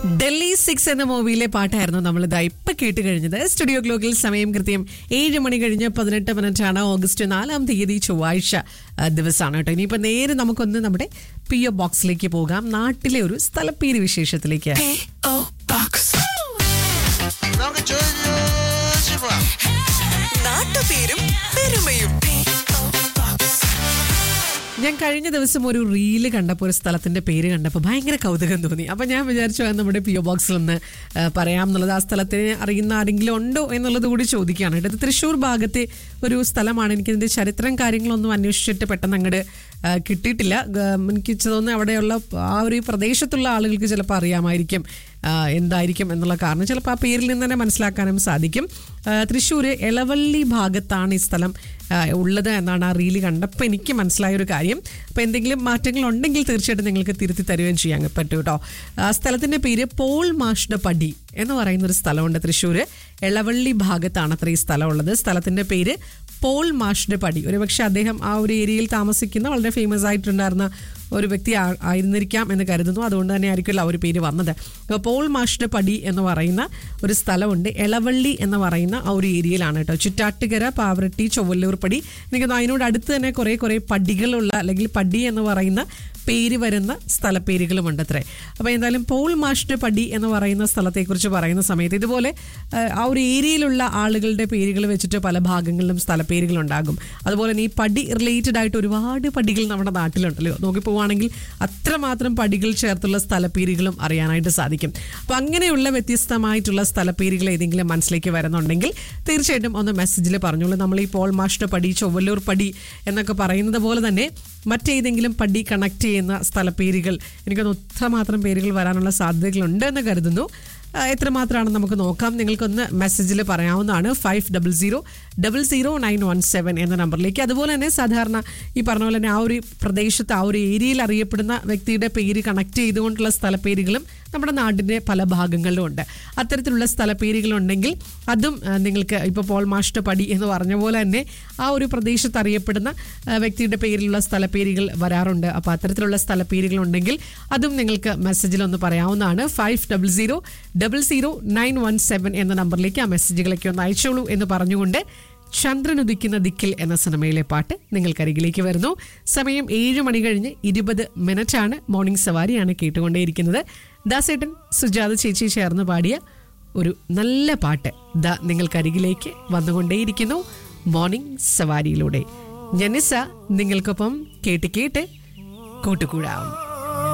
Delhi six എന്ന മൂവിയിലെ പാട്ടായിരുന്നു നമ്മൾ ഇതാ ഇപ്പൊ കേട്ട് കഴിഞ്ഞത് സ്റ്റുഡിയോ ഗ്ലോക്കിൽ സമയം കൃത്യം ഏഴ് മണി കഴിഞ്ഞ് പതിനെട്ട് മിനിറ്റ് ആണ് ഓഗസ്റ്റ് നാലാം തീയതി ചൊവ്വാഴ്ച ആ, ദിവസമാണ് കേട്ടോ ഇനിയിപ്പോ നേരെ നമുക്കൊന്ന് നമ്മുടെ പി ഒ ബോക്സിലേക്ക് പോകാം നാട്ടിലെ ഒരു സ്ഥലപ്പേര് വിശേഷത്തിലേക്ക് നമുക്ക് ചോദിച്ചു പോവാം നാട്ടുപേരും പെരുമയും ഞാൻ കഴിഞ്ഞ ദിവസം ഒരു റീല് കണ്ടപ്പോൾ ഒരു സ്ഥലത്തിന്റെ പേര് കണ്ടപ്പോൾ ഭയങ്കര കൗതുകം തോന്നി അപ്പൊ ഞാൻ വിചാരിച്ചു അത് നമ്മുടെ പി ഒ ബോക്സിൽ ഒന്ന് ആ, പറയാം എന്നുള്ളത് ആ സ്ഥലത്തിന് അറിയുന്ന ആരെങ്കിലും ഉണ്ടോ എന്നുള്ളത് കൂടി ചോദിക്കുകയാണ് കേട്ടോ ഇത് തൃശ്ശൂർ ഭാഗത്തെ ഒരു സ്ഥലമാണ് എനിക്കിതിന്റെ ചരിത്രം കാര്യങ്ങളൊന്നും അന്വേഷിച്ചിട്ട് പെട്ടെന്ന് അങ്ങോട്ട് ആ, കിട്ടിയിട്ടില്ല ഗ- എനിക്ക് തോന്നുന്നു അവിടെയുള്ള ആ ഒരു പ്രദേശത്തുള്ള ആളുകൾക്ക് ചിലപ്പോൾ അറിയാമായിരിക്കും ആ, എന്തായിരിക്കും എന്നുള്ള കാരണം ചിലപ്പോൾ ആ പേരിൽ നിന്ന് തന്നെ മനസ്സിലാക്കാനും സാധിക്കും ആ, തൃശ്ശൂർ എളവള്ളി ഭാഗത്താണ് ഈ സ്ഥലം ആ, ഉള്ളത് എന്നാണ് ആ റീല് കണ്ടപ്പോൾ എനിക്ക് മനസ്സിലായ ഒരു കാര്യം അപ്പോൾ എന്തെങ്കിലും മാറ്റങ്ങൾ ഉണ്ടെങ്കിൽ തീർച്ചയായിട്ടും നിങ്ങൾക്ക് തിരുത്തി തരുകയും ചെയ്യാൻ പറ്റും കേട്ടോ ആ സ്ഥലത്തിൻ്റെ പേര് പോൾ മാഷ്ടെ പടി എന്ന് പറയുന്ന ഒരു സ്ഥലമുണ്ട് തൃശ്ശൂർ എളവള്ളി ഭാഗത്താണ് അത്ര ഈ സ്ഥലമുള്ളത് സ്ഥലത്തിൻ്റെ പേര് പോൾ മാഷ്ടെ പടി ഒരുപക്ഷെ അദ്ദേഹം ആ ഒരു ഏരിയയിൽ താമസിക്കുന്ന വളരെ ഫേമസ് ആയിട്ടുണ്ടായിരുന്ന ഒരു വ്യക്തി ആ- ആയിരുന്നിരിക്കാം എന്ന് കരുതുന്നു അതുകൊണ്ട് തന്നെ ആയിരിക്കുമല്ലോ ആ ഒരു പേര് വന്നത് അപ്പോൾ പോൾ മാഷ്ടെ പടി എന്ന് പറയുന്ന ഒരു സ്ഥലമുണ്ട് എളവള്ളി എന്ന് പറയുന്ന ആ ഒരു ഏരിയയിലാണ് കേട്ടോ ചുറ്റാട്ടുകര പാവറട്ടി ചൊവ്വല്ലൂർ പടി എനിക്ക് തോന്നുന്നു അതിനോട് അടുത്ത് തന്നെ കുറേ കുറേ പടികളുള്ള അല്ലെങ്കിൽ പടി എന്ന് പറയുന്ന പേര് വരുന്ന സ്ഥലപ്പേരുകളുമുണ്ട് അത്രേ അപ്പോൾ എന്തായാലും പോൾ മാഷ്ടെ പടി എന്ന് പറയുന്ന സ്ഥലത്തെക്കുറിച്ച് പറയുന്ന സമയത്ത് ഇതുപോലെ ആ, ആ ഒരു ഏരിയയിലുള്ള ആളുകളുടെ പേരുകൾ വെച്ചിട്ട് പല ഭാഗങ്ങളിലും സ്ഥലപ്പേരുകൾ ഉണ്ടാകും അതുപോലെ തന്നെ ഈ പടി റിലേറ്റഡ് ആയിട്ട് ഒരുപാട് പടികൾ നമ്മുടെ നാട്ടിലുണ്ടല്ലോ നോക്കി പോവുകയാണെങ്കിൽ അത്രമാത്രം പടികൾ ചേർത്തുള്ള സ്ഥലപ്പേരുകളും അറിയാനായിട്ട് സാധിക്കും അപ്പോൾ അങ്ങനെയുള്ള വ്യത്യസ്തമായിട്ടുള്ള സ്ഥലപ്പേരുകൾ ഏതെങ്കിലും മനസ്സിലേക്ക് വരുന്നുണ്ടെങ്കിൽ തീർച്ചയായിട്ടും ഒന്ന് മെസ്സേജിൽ പറഞ്ഞോളൂ നമ്മൾ ഈ പോൾ മാഷ്ട പടി ചൊവ്വല്ലൂർ പടി എന്നൊക്കെ പറയുന്നത് പോലെ തന്നെ മറ്റേതെങ്കിലും പടി കണക്ട് ചെയ്യുന്ന സ്ഥലപ്പേരുകൾ എനിക്കൊന്ന് ഒത്രമാത്രം പേരുകൾ വരാനുള്ള സാധ്യതകളുണ്ട് എന്ന് കരുതുന്നു ആ, എത്രമാത്രമാണ് നമുക്ക് നോക്കാം നിങ്ങൾക്കൊന്ന് മെസ്സേജിൽ പറയാവുന്നതാണ് five double zero double zero nine one seven എന്ന നമ്പറിലേക്ക് അതുപോലെ തന്നെ സാധാരണ ഈ പറഞ്ഞ പോലെ തന്നെ ആ ഒരു പ്രദേശത്ത് ആ ഒരു ഏരിയയിൽ അറിയപ്പെടുന്ന വ്യക്തിയുടെ പേര് കണക്ട് ചെയ്തുകൊണ്ടുള്ള സ്ഥലപ്പേരുകളും നമ്മുടെ നാടിൻ്റെ പല ഭാഗങ്ങളിലും ഉണ്ട് അത്തരത്തിലുള്ള സ്ഥലപ്പേരുകളുണ്ടെങ്കിൽ അതും ആ, നിങ്ങൾക്ക് ഇപ്പോൾ പോൾ മാഷ്ട പടി എന്ന് പറഞ്ഞ പോലെ തന്നെ ആ ഒരു പ്രദേശത്ത് അറിയപ്പെടുന്ന ആ, വ്യക്തിയുടെ പേരിലുള്ള സ്ഥലപ്പേരുകൾ വരാറുണ്ട് അപ്പോൾ അത്തരത്തിലുള്ള സ്ഥലപ്പേരുകൾ ഉണ്ടെങ്കിൽ അതും നിങ്ങൾക്ക് മെസ്സേജിൽ ഒന്ന് പറയാവുന്നതാണ് five double zero double zero nine one seven എന്ന നമ്പറിലേക്ക് ആ മെസ്സേജുകളൊക്കെ ഒന്ന് അയച്ചോളൂ എന്ന് പറഞ്ഞുകൊണ്ട് ചന്ദ്രൻ ഉദിക്കുന്ന ദിക്കിൽ എന്ന സിനിമയിലെ പാട്ട് നിങ്ങൾക്കരികിലേക്ക് വരുന്നു സമയം ഏഴ് മണി കഴിഞ്ഞ് ഇരുപത് മിനിറ്റ് ആണ് മോർണിംഗ് സവാരിയാണ് കേട്ടുകൊണ്ടേയിരിക്കുന്നത് ദാസേട്ടൻ സുജാത ചേച്ചി ചേർന്ന് പാടിയ ഒരു നല്ല പാട്ട് ദാ നിങ്ങൾക്കരികിലേക്ക് വന്നുകൊണ്ടേയിരിക്കുന്നു മോർണിംഗ് സവാരിയിലൂടെ ജനിസ നിങ്ങൾക്കൊപ്പം കേട്ട് കേട്ട് കൂട്ടുകൂടാം